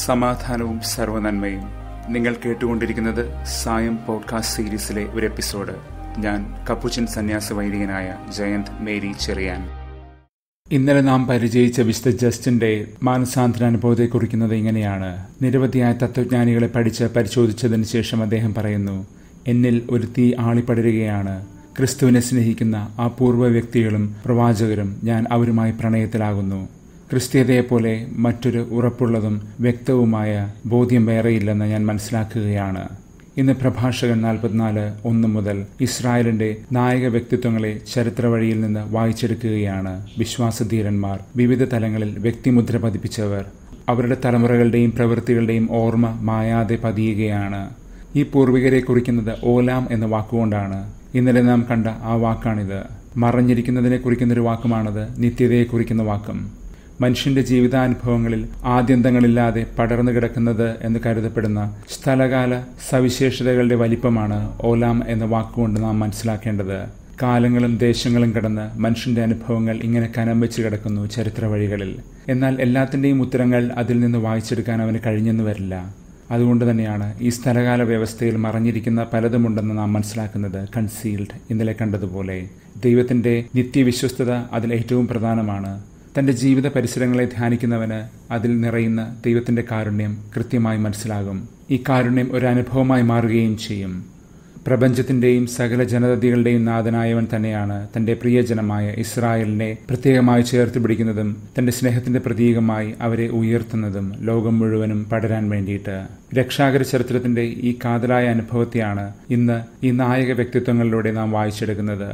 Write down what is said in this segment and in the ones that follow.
സമാധാനവും സർവനന്മയും നിങ്ങൾ കേട്ടുകൊണ്ടിരിക്കുന്നത് സായം പോഡ്കാസ്റ്റ് സീരീസിലെ ഒരു എപ്പിസോഡ് ഞാൻ കപ്പുച്ചൻ സന്യാസ വൈദികനായ ജയന്ത് മേരി ചെറിയാൻ ഇന്നലെ നാം പരിചയിച്ച വിശുദ്ധ ജസ്റ്റിന്റെ മാനസാന്തര അനുഭവത്തെ കുറിക്കുന്നത് ഇങ്ങനെയാണ് നിരവധിയായ തത്വജ്ഞാനികളെ പഠിച്ച് പരിശോധിച്ചതിന് ശേഷം അദ്ദേഹം പറയുന്നു എന്നിൽ ഒരു തീ ആളിപ്പടരുകയാണ് ക്രിസ്തുവിനെ സ്നേഹിക്കുന്ന ആ പൂർവ്വ വ്യക്തികളും പ്രവാചകരും ഞാൻ അവരുമായി പ്രണയത്തിലാകുന്നു ക്രിസ്തീയതയെപ്പോലെ മറ്റൊരു ഉറപ്പുള്ളതും വ്യക്തവുമായ ബോധ്യം വേറെയില്ലെന്ന് ഞാൻ മനസ്സിലാക്കുകയാണ് ഇന്ന് പ്രഭാഷകൻ നാൽപ്പത്തിനാല് ഒന്ന് മുതൽ ഇസ്രായേലിന്റെ നായക വ്യക്തിത്വങ്ങളെ ചരിത്ര വഴിയിൽ നിന്ന് വായിച്ചെടുക്കുകയാണ് വിശ്വാസധീരന്മാർ വിവിധ തലങ്ങളിൽ വ്യക്തിമുദ്ര പതിപ്പിച്ചവർ അവരുടെ തലമുറകളുടെയും പ്രവൃത്തികളുടെയും ഓർമ്മ മായാതെ പതിയുകയാണ് ഈ പൂർവികരെ കുറിക്കുന്നത് ഓലാം എന്ന വാക്കുകൊണ്ടാണ് ഇന്നലെ നാം കണ്ട ആ വാക്കാണിത് മറഞ്ഞിരിക്കുന്നതിനെ കുറിക്കുന്നൊരു വാക്കുമാണത് നിത്യതയെ കുറിക്കുന്ന വാക്കും മനുഷ്യന്റെ ജീവിതാനുഭവങ്ങളിൽ ആദ്യന്തങ്ങളില്ലാതെ പടർന്നു കിടക്കുന്നത് എന്ന് കരുതപ്പെടുന്ന സ്ഥലകാല സവിശേഷതകളുടെ വലിപ്പമാണ് ഓലാം എന്ന വാക്കുകൊണ്ട് നാം മനസ്സിലാക്കേണ്ടത് കാലങ്ങളും ദേശങ്ങളും കടന്ന് മനുഷ്യന്റെ അനുഭവങ്ങൾ ഇങ്ങനെ കനം വെച്ച് കിടക്കുന്നു ചരിത്ര വഴികളിൽ എന്നാൽ എല്ലാത്തിന്റെയും ഉത്തരങ്ങൾ അതിൽ നിന്ന് വായിച്ചെടുക്കാൻ അവന് കഴിഞ്ഞെന്ന് വരില്ല അതുകൊണ്ട് തന്നെയാണ് ഈ സ്ഥലകാല വ്യവസ്ഥയിൽ മറഞ്ഞിരിക്കുന്ന പലതുമുണ്ടെന്ന് നാം മനസ്സിലാക്കുന്നത് കൺസീൽഡ് ഇന്നലെ കണ്ടതുപോലെ ദൈവത്തിന്റെ നിത്യവിശ്വസ്തത അതിൽ ഏറ്റവും പ്രധാനമാണ് തന്റെ ജീവിത പരിസരങ്ങളെ ധ്യാനിക്കുന്നവന് അതിൽ നിറയുന്ന ദൈവത്തിന്റെ കാരുണ്യം കൃത്യമായി മനസ്സിലാകും ഈ കാരുണ്യം ഒരു അനുഭവമായി മാറുകയും ചെയ്യും പ്രപഞ്ചത്തിന്റെയും സകല ജനതകളുടെയും നാഥനായവൻ തന്നെയാണ് തന്റെ പ്രിയജനമായ ഇസ്രായേലിനെ പ്രത്യേകമായി ചേർത്ത് പിടിക്കുന്നതും തന്റെ സ്നേഹത്തിന്റെ പ്രതീകമായി അവരെ ഉയർത്തുന്നതും ലോകം മുഴുവനും പടരാൻ വേണ്ടിയിട്ട് രക്ഷാകര ചരിത്രത്തിന്റെ ഈ കാതലായ അനുഭവത്തെയാണ് ഇന്ന് ഈ നായക വ്യക്തിത്വങ്ങളിലൂടെ നാം വായിച്ചെടുക്കുന്നത്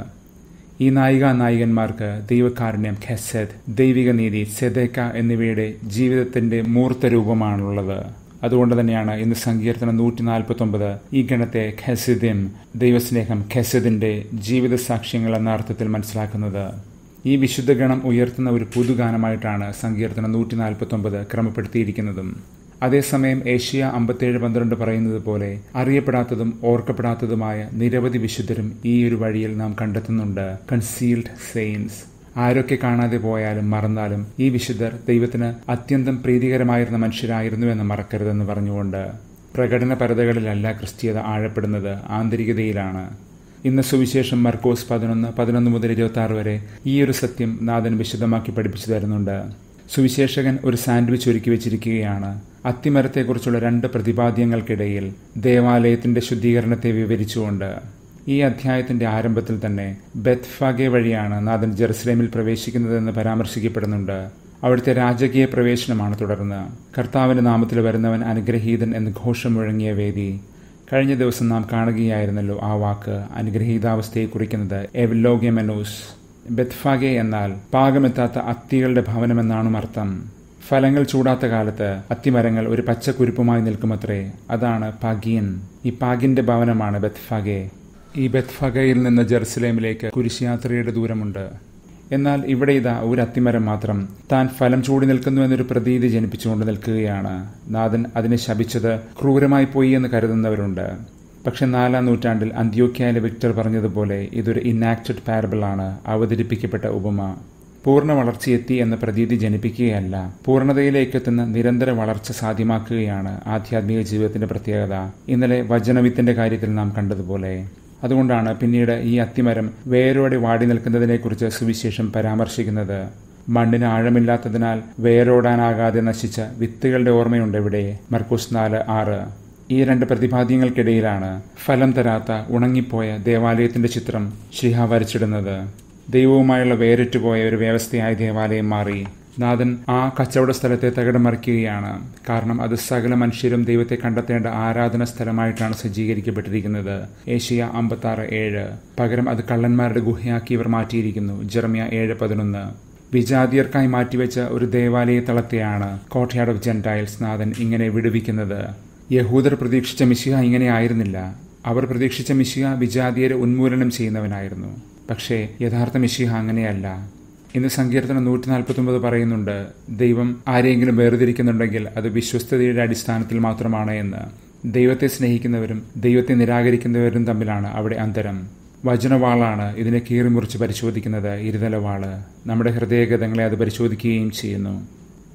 ഈ നായിക നായികന്മാർക്ക് ദൈവകാരുണ്യം ഖെസെദ് ദൈവിക നീതി സെദേക്ക എന്നിവയുടെ ജീവിതത്തിന്റെ മൂർത്ത രൂപമാണുള്ളത് അതുകൊണ്ട് തന്നെയാണ് ഇന്ന് സങ്കീർത്തനം നൂറ്റി നാൽപ്പത്തി ഒമ്പത് ഈ ഗണത്തെ ഖെസിദിം ദൈവസ്നേഹം ഖെസിദിന്റെ ജീവിത സാക്ഷ്യങ്ങൾ എന്ന അർത്ഥത്തിൽ മനസ്സിലാക്കുന്നത് ഈ വിശുദ്ധ ഗണം ഉയർത്തുന്ന ഒരു പുതുഗാനമായിട്ടാണ് സങ്കീർത്തനം നൂറ്റി നാൽപ്പത്തി ഒമ്പത് ക്രമപ്പെടുത്തിയിരിക്കുന്നതും അതേസമയം ഏഷ്യ അമ്പത്തേഴ് പന്ത്രണ്ട് പറയുന്നത് പോലെ അറിയപ്പെടാത്തതും ഓർക്കപ്പെടാത്തതുമായ നിരവധി വിശുദ്ധരും ഈ ഒരു വഴിയിൽ നാം കണ്ടെത്തുന്നുണ്ട് കൺസീൽഡ് സെയിൻസ് ആരൊക്കെ കാണാതെ പോയാലും മറന്നാലും ഈ വിശുദ്ധർ ദൈവത്തിന് അത്യന്തം പ്രീതികരമായിരുന്ന മനുഷ്യരായിരുന്നു എന്ന് മറക്കരുതെന്ന് പറഞ്ഞുകൊണ്ട് പ്രകടന പരതകളിലല്ല ക്രിസ്തീയത ആഴപ്പെടുന്നത് ആന്തരികതയിലാണ് ഇന്ന് സുവിശേഷം മർക്കോസ് പതിനൊന്ന് പതിനൊന്ന് മുതൽ ഇരുപത്തി ആറ് വരെ ഈ ഒരു സത്യം നാഥൻ വിശദമാക്കി പഠിപ്പിച്ചു തരുന്നുണ്ട് സുവിശേഷകൻ ഒരു സാൻഡ്വിച്ച് ഒരുക്കി വെച്ചിരിക്കുകയാണ് അത്തിമരത്തെക്കുറിച്ചുള്ള രണ്ട് പ്രതിപാദ്യങ്ങൾക്കിടയിൽ ദേവാലയത്തിന്റെ ശുദ്ധീകരണത്തെ വിവരിച്ചുകൊണ്ട് ഈ അധ്യായത്തിന്റെ ആരംഭത്തിൽ തന്നെ ബെത്ഫാഗെ വഴിയാണ് നാഥൻ ജെറുസലേമിൽ പ്രവേശിക്കുന്നതെന്ന് പരാമർശിക്കപ്പെടുന്നുണ്ട് അവിടുത്തെ രാജകീയ പ്രവേശനമാണ് തുടർന്ന് കർത്താവിന്റെ നാമത്തിൽ വരുന്നവൻ അനുഗ്രഹീതൻ എന്ന് ഘോഷം മുഴങ്ങിയ വേദി കഴിഞ്ഞ ദിവസം നാം കാണുകയായിരുന്നല്ലോ ആ വാക്ക് അനുഗ്രഹീതാവസ്ഥയെ കുറിക്കുന്നത് എവ്ലോഗ്യമെനൂസ് ബെത്ഫാഗെ എന്നാൽ പാകമെത്താത്ത അത്തികളുടെ ഭവനമെന്നാണും അർത്ഥം ഫലങ്ങൾ ചൂടാത്ത കാലത്ത് അത്തിമരങ്ങൾ ഒരു പച്ചക്കുരുപ്പുമായി നിൽക്കുമത്രേ അതാണ് പാഗിയൻ ഈ പാഗിന്റെ ഭവനമാണ് ബെത്ഫാഗെ ഈ ബെത്ഫഗയിൽ നിന്ന് ജെറുസലേമിലേക്ക് കുരിശയാത്രയുടെ ദൂരമുണ്ട് എന്നാൽ ഇവിടെ ഇതാ ഒരു അത്തിമരം മാത്രം താൻ ഫലം ചൂടി നിൽക്കുന്നു എന്നൊരു പ്രതീതി ജനിപ്പിച്ചുകൊണ്ട് നിൽക്കുകയാണ് നാഥൻ അതിനെ ശപിച്ചത് ക്രൂരമായി പോയി എന്ന് കരുതുന്നവരുണ്ട് പക്ഷെ നാലാം നൂറ്റാണ്ടിൽ അന്ത്യോക്യാലെ വിക്ടർ പറഞ്ഞതുപോലെ ഇതൊരു ഇനാക്റ്റഡ് പാരബിൾ ആണ് അവതരിപ്പിക്കപ്പെട്ട ഉപമ പൂർണ്ണ വളർച്ചയെത്തി എന്ന പ്രതീതി ജനിപ്പിക്കുകയല്ല പൂർണ്ണതയിലേക്കെത്തുന്ന നിരന്തര വളർച്ച സാധ്യമാക്കുകയാണ് ആധ്യാത്മിക ജീവിതത്തിന്റെ പ്രത്യേകത ഇന്നലെ വചനവിത്തിന്റെ കാര്യത്തിൽ നാം കണ്ടതുപോലെ അതുകൊണ്ടാണ് പിന്നീട് ഈ അത്തിമരം വേരോടെ വാടി നിൽക്കുന്നതിനെക്കുറിച്ച് സുവിശേഷം പരാമർശിക്കുന്നത് മണ്ണിന് ആഴമില്ലാത്തതിനാൽ വേരോടാനാകാതെ നശിച്ച വിത്തുകളുടെ ഓർമ്മയുണ്ട് ഇവിടെ മർക്കൂസ് നാല് ആറ് ഈ രണ്ട് പ്രതിപാദ്യങ്ങൾക്കിടയിലാണ് ഫലം തരാത്ത ഉണങ്ങിപ്പോയ ദേവാലയത്തിന്റെ ചിത്രം ശ്രീഹ വരച്ചിടുന്നത് ദൈവവുമായുള്ള വേറിട്ടുപോയ ഒരു വ്യവസ്ഥയായി ദേവാലയം മാറി നാഥൻ ആ കച്ചവട സ്ഥലത്തെ തകിടം മറിക്കുകയാണ് കാരണം അത് സകല മനുഷ്യരും ദൈവത്തെ കണ്ടെത്തേണ്ട ആരാധന സ്ഥലമായിട്ടാണ് സജ്ജീകരിക്കപ്പെട്ടിരിക്കുന്നത് ഏഷ്യ അമ്പത്താറ് ഏഴ് പകരം അത് കള്ളന്മാരുടെ ഗുഹയാക്കി ഇവർ മാറ്റിയിരിക്കുന്നു ജെർമിയ ഏഴ് പതിനൊന്ന് വിജാതിയർക്കായി മാറ്റിവെച്ച ഒരു ദേവാലയ തളത്തെയാണ് കോട്ടയാട് ഓഫ് ജെന്റൈൽസ് നാഥൻ ഇങ്ങനെ വിടുവിക്കുന്നത് യഹൂദർ പ്രതീക്ഷിച്ച മിശിഹ ഇങ്ങനെ ആയിരുന്നില്ല അവർ പ്രതീക്ഷിച്ച മിശിഹ വിജാതിയരെ ഉന്മൂലനം ചെയ്യുന്നവനായിരുന്നു പക്ഷേ യഥാർത്ഥ മിശിഹ അങ്ങനെയല്ല ഇന്ന് സങ്കീർത്തനം നൂറ്റി നാൽപ്പത്തൊമ്പത് പറയുന്നുണ്ട് ദൈവം ആരെയെങ്കിലും വേർതിരിക്കുന്നുണ്ടെങ്കിൽ അത് വിശ്വസ്തതയുടെ അടിസ്ഥാനത്തിൽ മാത്രമാണ് എന്ന് ദൈവത്തെ സ്നേഹിക്കുന്നവരും ദൈവത്തെ നിരാകരിക്കുന്നവരും തമ്മിലാണ് അവിടെ അന്തരം വചനവാളാണ് ഇതിനെ കീറിമുറിച്ച് പരിശോധിക്കുന്നത് ഇരുതലവാള് നമ്മുടെ ഹൃദയഗതങ്ങളെ അത് പരിശോധിക്കുകയും ചെയ്യുന്നു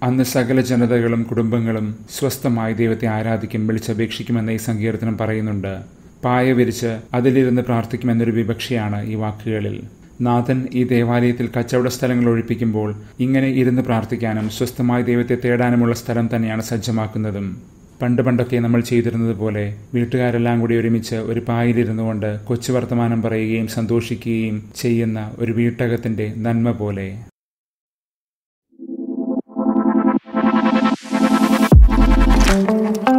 അന്ന് സകല ജനതകളും കുടുംബങ്ങളും സ്വസ്ഥമായി ദൈവത്തെ ആരാധിക്കും വിളിച്ചപേക്ഷിക്കുമെന്ന് ഈ സങ്കീർത്തനം പറയുന്നുണ്ട് പായ വിരിച്ച് അതിലിരുന്ന് പ്രാർത്ഥിക്കുമെന്നൊരു വിവക്ഷയാണ് ഈ വാക്കുകളിൽ നാഥൻ ഈ ദേവാലയത്തിൽ കച്ചവട സ്ഥലങ്ങൾ ഒഴിപ്പിക്കുമ്പോൾ ഇങ്ങനെ ഇരുന്ന് പ്രാർത്ഥിക്കാനും സ്വസ്ഥമായി ദൈവത്തെ തേടാനുമുള്ള സ്ഥലം തന്നെയാണ് സജ്ജമാക്കുന്നതും പണ്ട് പണ്ടൊക്കെ നമ്മൾ ചെയ്തിരുന്നത് പോലെ വീട്ടുകാരെല്ലാം കൂടി ഒരുമിച്ച് ഒരു പായിലിരുന്നു കൊണ്ട് കൊച്ചു വർത്തമാനം പറയുകയും സന്തോഷിക്കുകയും ചെയ്യുന്ന ഒരു വീട്ടകത്തിന്റെ നന്മ പോലെ thank you